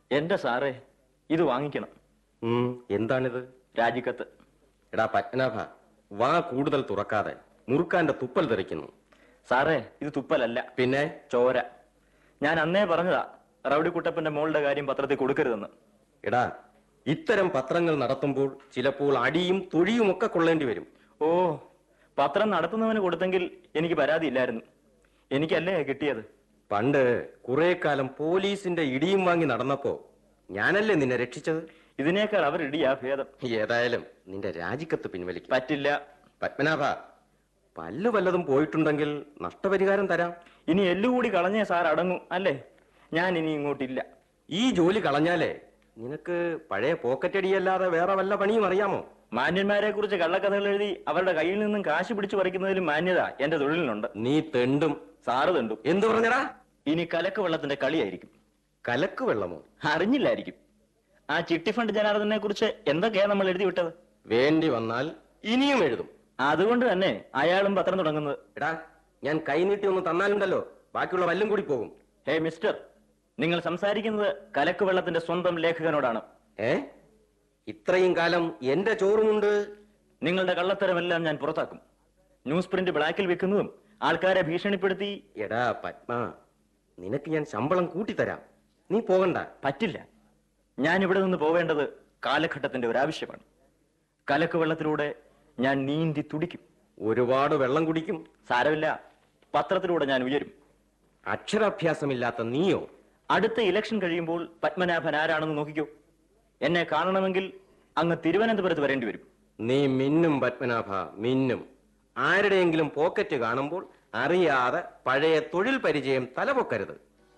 എന്റെ സാറേ ഇത് വാങ്ങിക്കണം ഉം, എന്താണിത് രാജിക്കത്ത് എടാ പത്മനാഭ വാ കൂടുതൽ തുറക്കാതെ മുറുക്കാന്റെ തുപ്പൽ തെറിക്കുന്നു സാറേ ഇത് തുപ്പലല്ല പിന്നെ ചോര ഞാൻ അന്നേ പറഞ്ഞതാ റൗഡി കുട്ടപ്പന്റെ മോളുടെ കാര്യം പത്രത്തിൽ കൊടുക്കരുതെന്ന് എടാ ഇത്തരം പത്രങ്ങൾ നടത്തുമ്പോൾ ചിലപ്പോൾ അടിയും തൊഴിയും ഒക്കെ കൊള്ളേണ്ടി വരും ഓ പത്രം നടത്തുന്നവന് കൊടുത്തെങ്കിൽ എനിക്ക് പരാതിയില്ലായിരുന്നു എനിക്കല്ലേ കിട്ടിയത് പണ്ട് കുറെ കാലം പോലീസിന്റെ ഇടിയും വാങ്ങി നടന്നപ്പോ ഞാനല്ലേ നിന്നെ രക്ഷിച്ചത് ഇതിനേക്കാൾ അവർ ഇടിയാ ഭേദം ഏതായാലും നിന്റെ രാജിക്കത്ത് പിൻവലിക്കും പറ്റില്ല പത്മനാഭ പല്ലു വല്ലതും പോയിട്ടുണ്ടെങ്കിൽ നഷ്ടപരിഹാരം തരാം ഇനി എല്ലുകൂടി കളഞ്ഞേ സാർ അടങ്ങും അല്ലേ ഞാൻ ഇനി ഇങ്ങോട്ടില്ല ഈ ജോലി കളഞ്ഞാലേ നിനക്ക് പഴയ പോക്കറ്റ് അടിയല്ലാതെ വേറെ വല്ല പണിയും അറിയാമോ മാന്യന്മാരെ കുറിച്ച് കള്ളക്കഥകൾ എഴുതി അവരുടെ കയ്യിൽ നിന്നും കാശ് പിടിച്ചു പറിക്കുന്നതിലും മാന്യത എന്റെ തൊഴിലിനുണ്ട് നീ തെണ്ടും സാറ് തണ്ടു എന്തു പറഞ്ഞടാ ഇനി കലക്ക് വെള്ളത്തിന്റെ കളിയായിരിക്കും കലക്ക് വെള്ളമോ അറിഞ്ഞില്ലായിരിക്കും ആ ചിട്ടി ഫണ്ട് ജനാർദ്ദനെ കുറിച്ച് എന്തൊക്കെയാ നമ്മൾ എഴുതി വിട്ടത് വേണ്ടി വന്നാൽ ഇനിയും എഴുതും അതുകൊണ്ട് തന്നെ അയാളും പത്രം തുടങ്ങുന്നത് എടാ ഞാൻ കൈനീട്ടി ഒന്ന് തന്നാലുണ്ടല്ലോ ബാക്കിയുള്ള വല്ലും കൂടി പോകും ഹേ മിസ്റ്റർ നിങ്ങൾ സംസാരിക്കുന്നത് കലക്ക് വെള്ളത്തിന്റെ സ്വന്തം ലേഖകനോടാണ് ഏ ഇത്രയും കാലം എന്റെ ചോറുമുണ്ട് നിങ്ങളുടെ കള്ളത്തരമെല്ലാം ഞാൻ പുറത്താക്കും ന്യൂസ് പ്രിന്റ് ബ്ലാക്കിൽ വെക്കുന്നതും ആൾക്കാരെ ഭീഷണിപ്പെടുത്തി എടാ പത്മ നിനക്ക് ഞാൻ ശമ്പളം കൂട്ടിത്തരാം നീ പോകണ്ട പറ്റില്ല ഞാൻ ഇവിടെ നിന്ന് പോവേണ്ടത് കാലഘട്ടത്തിന്റെ ഒരു ആവശ്യമാണ് കലക്ക് വെള്ളത്തിലൂടെ ഞാൻ നീന്തി തുടിക്കും ഒരുപാട് വെള്ളം കുടിക്കും സാരമില്ല പത്രത്തിലൂടെ ഞാൻ ഉയരും അക്ഷരാഭ്യാസമില്ലാത്ത നീയോ അടുത്ത ഇലക്ഷൻ കഴിയുമ്പോൾ പത്മനാഭൻ ആരാണെന്ന് നോക്കിക്കോ എന്നെ കാണണമെങ്കിൽ അങ്ങ് തിരുവനന്തപുരത്ത് വരേണ്ടി വരും നീ മിന്നും പത്മനാഭ മിന്നും ആരുടെയെങ്കിലും പോക്കറ്റ് കാണുമ്പോൾ അറിയാതെ പഴയ തൊഴിൽ പരിചയം തലപൊക്കരുത്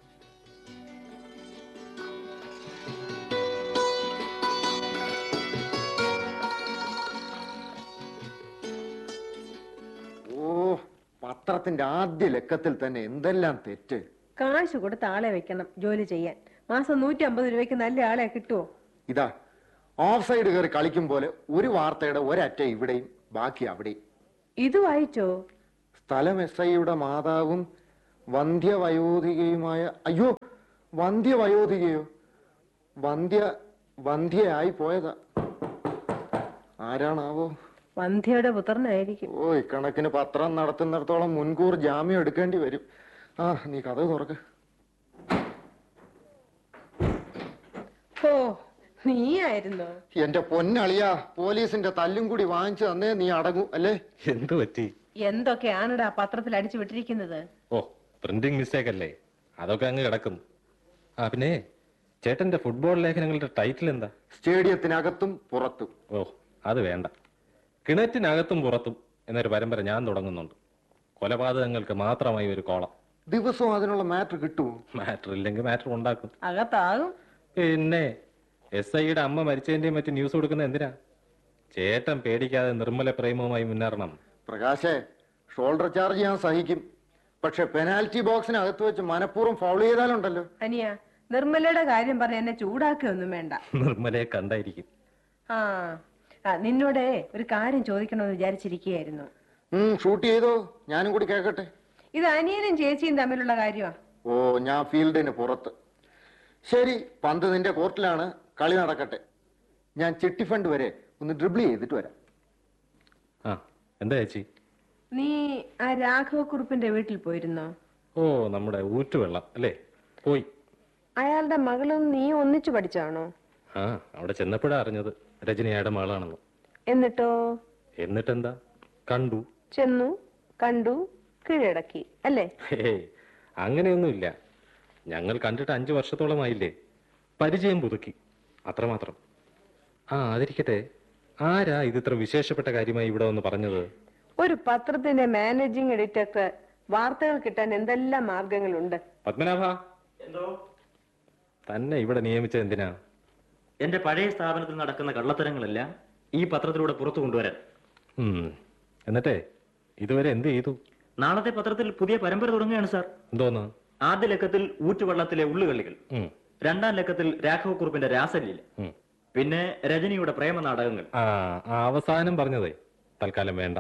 ഓ പത്രത്തിന്റെ ആദ്യ ലക്കത്തിൽ തന്നെ എന്തെല്ലാം തെറ്റ് കാശ് കൊടുത്ത് ആളെ വെക്കണം ജോലി ചെയ്യാൻ മാസം നൂറ്റി അമ്പത് രൂപയ്ക്ക് നല്ല ആളെ കിട്ടുമോ ഇതാ ഓഫ് സൈഡ് കയറി കളിക്കും പോലെ ഒരു വാർത്തയുടെ ഒരറ്റ ഇവിടെയും ബാക്കി അവിടെയും ഇത് വായിച്ചോ സ്ഥലം എസ് ഐയുടെ മാതാവും വന്ധ്യവയോധികയുമായ അയ്യോ വന്ധ്യവയോധികയോ വന്ധ്യ വന്ധ്യയായി പോയതാ ആരാണാവോ വന്ധ്യയുടെ പുത്രനായിരിക്കും ഓ ഇക്കണക്കിന് പത്രം നടത്തുന്നിടത്തോളം മുൻകൂർ ജാമ്യം എടുക്കേണ്ടി വരും ആ നീ കഥ തുറക്ക് ഓ നീയായിരുന്നോ എന്റെ പൊന്നളിയാ പോലീസിന്റെ തല്ലും കൂടി വാങ്ങിച്ചു തന്നേ നീ അടങ്ങൂ അല്ലേ എന്തു പറ്റി എന്തൊക്കെയാണടാ പത്രത്തിൽ അടിച്ചു വിട്ടിരിക്കുന്നത് ഓ പ്രിന്റിംഗ് മിസ്റ്റേക്ക് അല്ലേ അതൊക്കെ അങ്ങ് കിടക്കുന്നു ആ പിന്നെ ചേട്ടന്റെ ഫുട്ബോൾ ലേഖനങ്ങളുടെ ടൈറ്റിൽ എന്താ സ്റ്റേഡിയത്തിനകത്തും പുറത്തും ഓ അത് വേണ്ട കിണറ്റിനകത്തും പുറത്തും എന്നൊരു പരമ്പര ഞാൻ തുടങ്ങുന്നുണ്ട് കൊലപാതകങ്ങൾക്ക് മാത്രമായി ഒരു കോളം ദിവസവും അതിനുള്ള മാറ്റർ കിട്ടുമോ മാറ്റർ ഇല്ലെങ്കിൽ മാറ്റർ ഉണ്ടാക്കും അകത്താകും പിന്നെ എസ് ഐയുടെ അമ്മ മരിച്ചതിന്റെയും മറ്റു ന്യൂസ് കൊടുക്കുന്ന എന്തിനാ ചേട്ടൻ പേടിക്കാതെ നിർമ്മല പ്രേമവുമായി മുന്നേറണം പ്രകാശേ ഷോൾഡർ ചാർജ് ഞാൻ സഹിക്കും പക്ഷെ പെനാൽറ്റി ബോക്സിനകത്ത് വെച്ച് മനഃപൂർവ്വം ഫൗൾ ചെയ്താലുണ്ടല്ലോ അനിയ നിർമ്മലയുടെ കാര്യം പറഞ്ഞ് എന്നെ ചൂടാക്കുകയൊന്നും വേണ്ട നിർമ്മലയെ കണ്ടായിരിക്കും ആ ആ, നിന്നോട് ഒരു കാര്യം ചോദിക്കണമെന്ന് വിചാരിച്ചിരിക്കുകയായിരുന്നു ഉം ഷൂട്ട് ചെയ്തോ ഞാനും കൂടി കേൾക്കട്ടെ ഇത് അനിയനും ചേച്ചിയും തമ്മിലുള്ള കാര്യമാ ഓ ഞാൻ ഫീൽഡിന് പുറത്ത് ശരി പന്ത് നിന്റെ കോർട്ടിലാണ് കളി നടക്കട്ടെ ഞാൻ ചിട്ടി ഫണ്ട് വരെ ഒന്ന് ഡ്രിബിൾ ചെയ്തിട്ട് വരാം ആ എന്താ ചേച്ചി നീ ആ രാഘവക്കുറുപ്പിന്റെ വീട്ടിൽ പോയിരുന്നോ ഓ നമ്മുടെ ഊറ്റുവെള്ളം അല്ലേ പോയി അയാളുടെ മകളും നീ ഒന്നിച്ചു പഠിച്ചാണോ ആ അവിടെ ചെന്നപ്പോഴാ അറിഞ്ഞത് രജനിയുടെ മകളാണെന്ന് എന്നിട്ടോ എന്നിട്ടെന്താ കണ്ടു ചെന്നു കണ്ടു കീഴടക്കി അല്ലേ ഹേ അങ്ങനെയൊന്നുമില്ല ഞങ്ങൾ കണ്ടിട്ട് അഞ്ചു വർഷത്തോളമായില്ലേ പരിചയം പുതുക്കി അത്രമാത്രം ആ അതിരിക്കട്ടെ ആരാ ഇത് ഇത്ര വിശേഷപ്പെട്ട കാര്യമായി ഇവിടെ വന്ന് പറഞ്ഞത് ഒരു പത്രത്തിന്റെ മാനേജിംഗ് എഡിറ്റർക്ക് വാർത്തകൾ കിട്ടാൻ എന്തെല്ലാം മാർഗങ്ങളുണ്ട് പത്മനാഭ എന്തോ തന്നെ ഇവിടെ നിയമിച്ചത് എന്തിനാ എന്റെ പഴയ സ്ഥാപനത്തിൽ നടക്കുന്ന കള്ളത്തരങ്ങളെല്ലാം ഈ പത്രത്തിലൂടെ പുറത്തു കൊണ്ടുവരാൻ ഉം. എന്നിട്ടേ ഇതുവരെ എന്ത് ചെയ്തു നാളത്തെ പത്രത്തിൽ പുതിയ പരമ്പര തുടങ്ങുകയാണ് സാർ എന്തോന്ന് ആദ്യ ലക്കത്തിൽ ഊറ്റുവള്ളത്തിലെ ഉള്ളുകള്ളികൾ ഉം. രണ്ടാം ലക്കത്തിൽ രാഘവക്കുറുപ്പിന്റെ രാസലീല ഉം. പിന്നെ രജനിയുടെ പ്രേമ നാടകങ്ങൾ ആ ആ അവസാനം പറഞ്ഞതേ തൽക്കാലം വേണ്ട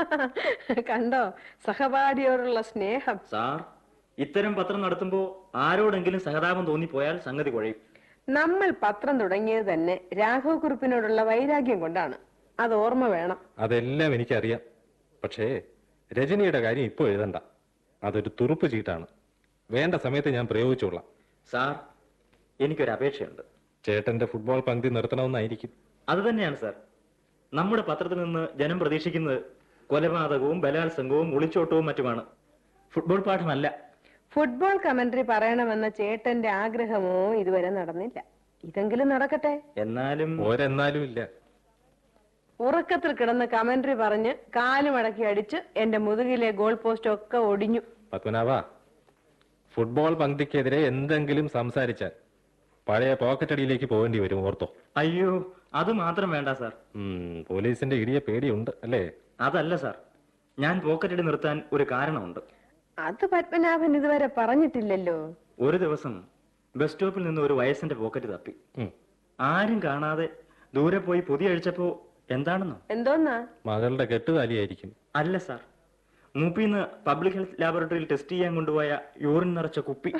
കണ്ടോ സഹപാഠിയോടുള്ള സ്നേഹം സാർ ഇത്തരം പത്രം നടത്തുമ്പോ ആരോടെങ്കിലും സഹതാപം തോന്നിപ്പോയാൽ സംഗതി കുഴയും നമ്മൾ പത്രം തുടങ്ങിയത് തന്നെ രാഘവ കുറുപ്പിനോടുള്ള വൈരാഗ്യം കൊണ്ടാണ് അത് ഓർമ്മ വേണം അതെല്ലാം എനിക്കറിയാം പക്ഷേ രജനിയുടെ കാര്യം ഇപ്പോൾ എഴുതണ്ട അതൊരു തുറുപ്പ് ചീട്ടാണ് വേണ്ട സമയത്ത് ഞാൻ പ്രയോഗിച്ചോളാം സാർ എനിക്കൊരു അപേക്ഷയുണ്ട് ചേട്ടന്റെ ഫുട്ബോൾ പങ്ക്തി നിർത്തണമെന്നായിരിക്കും അത് തന്നെയാണ് സാർ നമ്മുടെ പത്രത്തിൽ നിന്ന് ജനം പ്രതീക്ഷിക്കുന്നത് കൊലപാതകവും ബലാത്സംഗവും ഒളിച്ചോട്ടവും മറ്റുമാണ് ഫുട്ബോൾ പാഠമല്ല ഫുട്ബോൾ കമന്ററി പറയണമെന്ന ചേട്ടന്റെ ആഗ്രഹമോ ഇതുവരെ നടന്നില്ല ഇതെങ്കിലും നടക്കട്ടെ എന്നാലും ഒരെന്നാലും ഇല്ല ഉറക്കത്തിൽ കിടന്ന് കമന്ററി പറഞ്ഞ് കാലുമടക്കി അടിച്ച് എന്റെ മുതുകിലെ ഗോൾ പോസ്റ്റ് ഒക്കെ ഒടിഞ്ഞു പത്മനാഭ ഫുട്ബോൾ പങ്ക്തിക്കെതിരെ എന്തെങ്കിലും സംസാരിച്ചാൽ പഴയ പോക്കറ്റടിയിലേക്ക് പോകേണ്ടി വരും ഓർത്തോ അയ്യോ അത് മാത്രം വേണ്ട സാർ ഉം, പോലീസിന്റെ ഇടിയ പേടിയുണ്ട് അല്ലേ അതല്ല സാർ ഞാൻ പോക്കറ്റടി നിർത്താൻ ഒരു കാരണമുണ്ട് അത് പത്മനാഭൻ ഇതുവരെ പറഞ്ഞിട്ടില്ലല്ലോ ഒരു ദിവസം ബസ് സ്റ്റോപ്പിൽ നിന്ന് ഒരു വയസ്സിന്റെ പോക്കറ്റ് തപ്പി ഉം. ആരും കാണാതെ ദൂരെ പോയി പൊതി അഴിച്ചപ്പോ എന്താണെന്നോ എന്തോന്നാ മകളുടെ കെട്ടുതാലിയായിരിക്കും അല്ല സാർ മൂപ്പിന്ന് പബ്ലിക് ഹെൽത്ത് ലാബോറട്ടറിയിൽ ടെസ്റ്റ് ചെയ്യാൻ കൊണ്ടുപോയ യൂറിൻ നിറച്ച കുപ്പി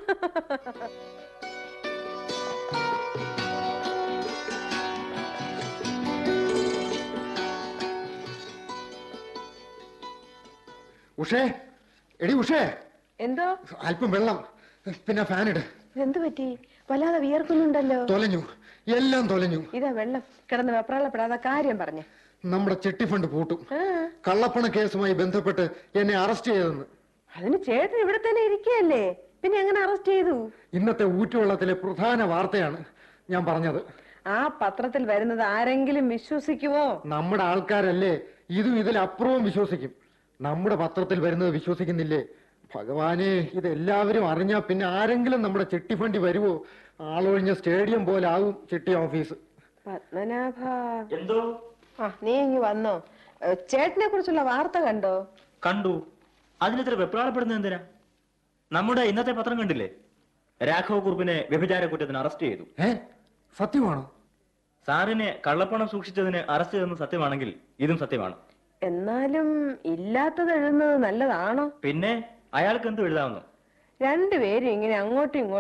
ഉഷേ എടി ഉഷേ എന്തോ അല്പം വെള്ളം പിന്നെ ഫാൻ ഇട് എന്തു പറ്റി വല്ലാതെ വിയർക്കുന്നുണ്ടല്ലോ തൊലഞ്ഞു എല്ലാം തൊലഞ്ഞു ഇതാ വെള്ളം കിടന്ന് വെപ്രാളപ്പെടാതെ കാര്യം പറഞ്ഞു നമ്മുടെ ചിട്ടി ഫണ്ട് പൂട്ടും ആ കള്ളപ്പണ കേസുമായി ബന്ധപ്പെട്ട് എന്നെ അറസ്റ്റ് ചെയ്തെന്ന് അതിന് ചേട്ടൻ ഇവിടെ തന്നെ ഇരിക്കുകയല്ലേ പിന്നെ എങ്ങനെ അറസ്റ്റ് ചെയ്തു ഇന്നത്തെ ഊറ്റുവെള്ളത്തിലെ പ്രധാന വാർത്തയാണ് ഞാൻ പറഞ്ഞത് ആ പത്രത്തിൽ വരുന്നത് ആരെങ്കിലും വിശ്വസിക്കുമോ നമ്മുടെ ആൾക്കാരല്ലേ ഇതും ഇതിലപ്പുറവും വിശ്വസിക്കും നമ്മുടെ പത്രത്തിൽ വരുന്നത് വിശ്വസിക്കുന്നില്ലേ ഭഗവാനെ ഇതെല്ലാവരും അറിഞ്ഞാ പിന്നെ ആരെങ്കിലും നമ്മുടെ ചിട്ടി ഫണ്ടി വരുവോ ആളൊഴിഞ്ഞ സ്റ്റേഡിയം പോലെ ആകും ചിട്ടി ഓഫീസ് പത്മനാഭ എന്തോ ആ നീ ഇങ്ങ് വന്നോ ഏ, ചേട്ടനെ കുറിച്ചുള്ള വാർത്ത കണ്ടോ കണ്ടു അതിനിത്ര വെപ്രാളപ്പെടുന്നത് എന്തിനാ നമ്മുടെ ഇന്നത്തെ പത്രം കണ്ടില്ലേ രാഘവ കുറുപ്പിനെ വ്യഭിചാര കുറ്റത്തിന് അറസ്റ്റ് ചെയ്തു ഏ സത്യമാണോ സാറിനെ കള്ളപ്പണം സൂക്ഷിച്ചതിന് അറസ്റ്റ് ചെയ്തെന്ന് സത്യമാണെങ്കിൽ ഇതും സത്യമാണ് എന്നാലും ഇല്ലാത്തത് എഴുതുന്നത് നല്ലതാണോ പിന്നെ അയാൾക്ക് എന്ത് എഴുതാവുന്നു രണ്ടുപേരും ഇങ്ങനെ അങ്ങോട്ടും ഇങ്ങോട്ടും